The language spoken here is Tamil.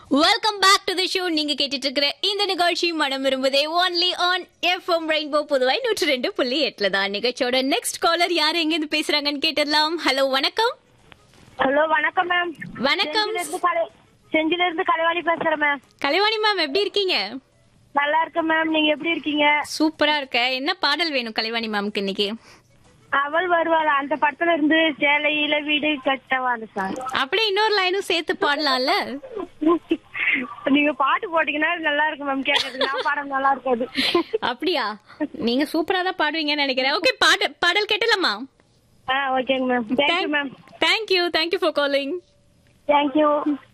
welcome back to the show நீங்க கேட்டுட்டு இருக்கிற இந்த நிகழ்ச்சி மனம் விரும்புதே only on FM Rainbow Puduvai நூற்றி ரெண்டு புள்ளி எட்டுல தான் நிகழ்ச்சியோட நெக்ஸ்ட் காலர் யார் எங்க இருந்து பேசுறாங்கன்னு கேட்டுடலாம் ஹலோ வணக்கம் ஹலோ வணக்கம் மேம் வணக்கம் செஞ்சில இருந்து கலை செஞ்சில இருந்து கலைவாணி பேசுறேன் மேம் கலைவாணி மேம் எப்படி இருக்கீங்க நல்லா இருக்கேன் மேம் நீங்க எப்படி இருக்கீங்க சூப்பரா இருக்க என்ன பாடல் வேணும் கலைவாணி மேம்க்கு இன்னைக்கு அவள் வருவாள் அந்த படத்துல இருந்து சேலையில வீடு கட்டவா அந்த சாங் அப்படியே இன்னொரு லைனும் சேர்த்து பாடலாம்ல நீங்க பாட்டு போட்டீங்கன்னா நல்லா இருக்கும் மேம் கேட்கறதுக்கு நான் பாடம் நல்லா இருக்காது அப்படியா நீங்க சூப்பரா தான் பாடுவீங்கன்னு நினைக்கிறேன் ஓகே பாட பாடல் கேட்டலாமா ஆ ஓகேங்க ma'am thank you ma'am thank you thank you for calling thank you